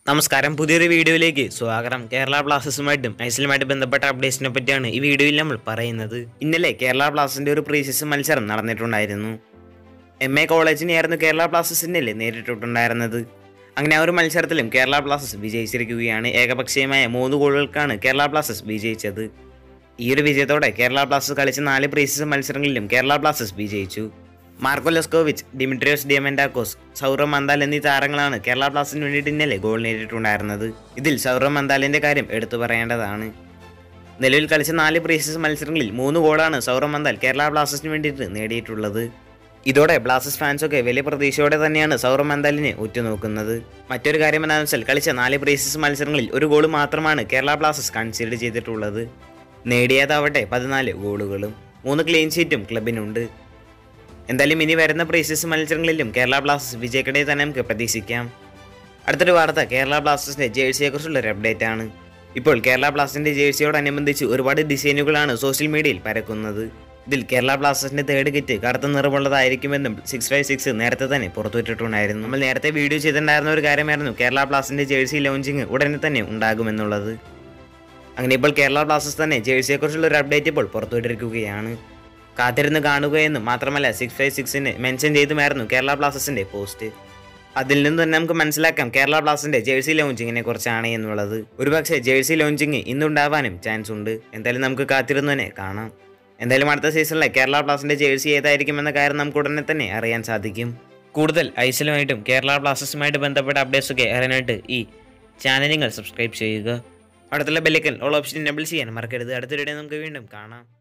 നമസ്കാരം പുതിയൊരു വീഡിയോയിലേക്ക് സ്വാഗതം കേരള ബ്ലാസ്റ്റേഴ്സുമായിട്ടും ഐസിലുമായിട്ട് ബന്ധപ്പെട്ട അപ്ഡേറ്റ്സിനെ പറ്റിയാണ് ഈ വീഡിയോയിൽ നമ്മൾ പറയുന്നത് ഇന്നലെ കേരള ബ്ലാസ്റ്റേഴ്സിന്റെ ഒരു പ്രീസീസൺ മത്സരം നടന്നിട്ടുണ്ടായിരുന്നു എം എ കോളേജിനെയായിരുന്നു കേരള ബ്ലാസ്റ്റേഴ്സിൻ്റെ നേരിട്ടിട്ടുണ്ടായിരുന്നത് അങ്ങനെ ആ ഒരു മത്സരത്തിലും കേരള ബ്ലാസ്റ്റേഴ്സ് വിജയിച്ചിരിക്കുകയാണ് ഏകപക്ഷീയമായ മൂന്ന് ഗോളുകൾക്കാണ് കേരള ബ്ലാസ്റ്റേഴ്സ് വിജയിച്ചത് ഈ ഒരു വിജയത്തോടെ കേരള ബ്ലാസ്റ്റേഴ്സ് കളിച്ച നാല് പ്രീസീസൺ മത്സരങ്ങളിലും കേരള ബ്ലാസ്റ്റേഴ്സ് വിജയിച്ചു Marko Leskovic Dimitrios Diamantakos Sourav Mandal എന്നീ താരങ്ങളാണ് കേരള ബ്ലാസ്റ്റേഴ്സിന് വേണ്ടിയിട്ട് ഇന്നലെ ഗോൾ നേടിയിട്ടുണ്ടായിരുന്നത് ഇതിൽ സൗരവ് മന്ദാലിന്റെ കാര്യം എടുത്തു പറയേണ്ടതാണ് നിലവിൽ കളിച്ച നാല് പ്രീസീസൺ മത്സരങ്ങളിൽ മൂന്ന് ഗോളാണ് സൗരവ് മന്ദാൽ കേരള ബ്ലാസ്റ്റേഴ്സിന് വേണ്ടിയിട്ട് നേടിയിട്ടുള്ളത് ഇതോടെ ബ്ലാസ്റ്റേഴ്സ് ഫാൻസൊക്കെ വലിയ പ്രതീക്ഷയോടെ തന്നെയാണ് സൗരവ് മന്ദാലിനെ ഉറ്റുനോക്കുന്നത് മറ്റൊരു കാര്യം എന്താണെന്ന് വെച്ചാൽ കളിച്ച നാല് പ്രീസീസൺ മത്സരങ്ങളിൽ ഒരു ഗോൾ മാത്രമാണ് കേരള ബ്ലാസ്റ്റേഴ്സ് കൺസീഡ് ചെയ്തിട്ടുള്ളത് നേടിയതാവട്ടെ പതിനാല് ഗോളുകളും മൂന്ന് ക്ലീൻ ഷീറ്റും ക്ലബിനുണ്ട് എന്തായാലും ഇനി വരുന്ന പ്രീസീസൺ മത്സരങ്ങളിലും കേരള ബ്ലാസ്റ്റേഴ്സ് വിജയിക്കട്ടെ തന്നെ നമുക്ക് പ്രതീക്ഷിക്കാം അടുത്തൊരു വാർത്ത കേരള ബ്ലാസ്റ്റേഴ്സിന്റെ ജേഴ്സിയെക്കുറിച്ചുള്ള ഒരു അപ്ഡേറ്റ് ആണ് ഇപ്പോൾ കേരള ബ്ലാസ്റ്റേഴ്സിന്റെ ജേഴ്സിയോടനുബന്ധിച്ച് ഒരുപാട് ഡിസൈനുകളാണ് സോഷ്യൽ മീഡിയയിൽ പരക്കുന്നത് ഇതിൽ കേരള ബ്ലാസ്റ്റേഴ്സിന്റെ തേർഡ് കിറ്റ് കറുത്ത നിറമുള്ളതായിരിക്കുമെന്നും സിക്സ് ഫൈവ് സിക്സ് നേരത്തെ തന്നെ പുറത്തുവിട്ടിട്ടുണ്ടായിരുന്നു നമ്മൾ നേരത്തെ വീഡിയോ ചെയ്തിട്ടുണ്ടായിരുന്ന ഒരു കാര്യമായിരുന്നു കേരള ബ്ലാസ്റ്റേഴ്സിന്റെ ജേഴ്സി ലോഞ്ചിങ് ഉടനെ തന്നെ ഉണ്ടാകുമെന്നുള്ളത് അങ്ങനെ ഇപ്പോൾ കേരള ബ്ലാസ്റ്റേഴ്സ് തന്നെ ജേഴ്സിയെക്കുറിച്ചുള്ള ഒരു അപ്ഡേറ്റ് ഇപ്പോൾ പുറത്തുവിട്ടിരിക്കുകയാണ് കാത്തിരുന്ന് കാണുകയെന്നും മാത്രമല്ല സിക്സ് ഫൈവ് സിക്സിന് മെൻഷൻ ചെയ്തുമായിരുന്നു കേരള ബ്ലാസ്റ്റേഴ്സിന്റെ പോസ്റ്റ് അതിൽ നിന്ന് തന്നെ നമുക്ക് മനസ്സിലാക്കാം കേരള ബ്ലാസ്റ്റേഴ്സിന്റെ ജേഴ്സി ലോഞ്ചിങ്ങിനെ കുറിച്ചാണ് എന്നുള്ളത് ഒരുപക്ഷെ ജേഴ്സി ലോഞ്ചിങ് ഇന്നുണ്ടാവാനും ചാൻസ് ഉണ്ട് എന്തായാലും നമുക്ക് കാത്തിരുന്നു തന്നെ കാണാം എന്തായാലും അടുത്ത സീസണിലെ കേരള ബ്ലാസ്റ്റേഴ്സിന്റെ ജേഴ്സി ഏതായിരിക്കുമെന്ന കാര്യം നമുക്ക് ഉടനെ തന്നെ അറിയാൻ സാധിക്കും കൂടുതൽ ഐസിലുമായിട്ടും കേരള ബ്ലാസ്റ്റേഴ്സുമായിട്ട് ബന്ധപ്പെട്ട അപ്ഡേറ്റ്സ് ഒക്കെ അറിയാനായിട്ട് ഈ ചാനൽ നിങ്ങൾ സബ്സ്ക്രൈബ് ചെയ്യുക അടുത്തുള്ള ബെല്ലിക്കൽ ഓൾ ഓപ്ഷൻ എനബിൾ ചെയ്യാൻ മറക്കരുത് അടുത്ത വീഡിയോ നമുക്ക് വീണ്ടും കാണാം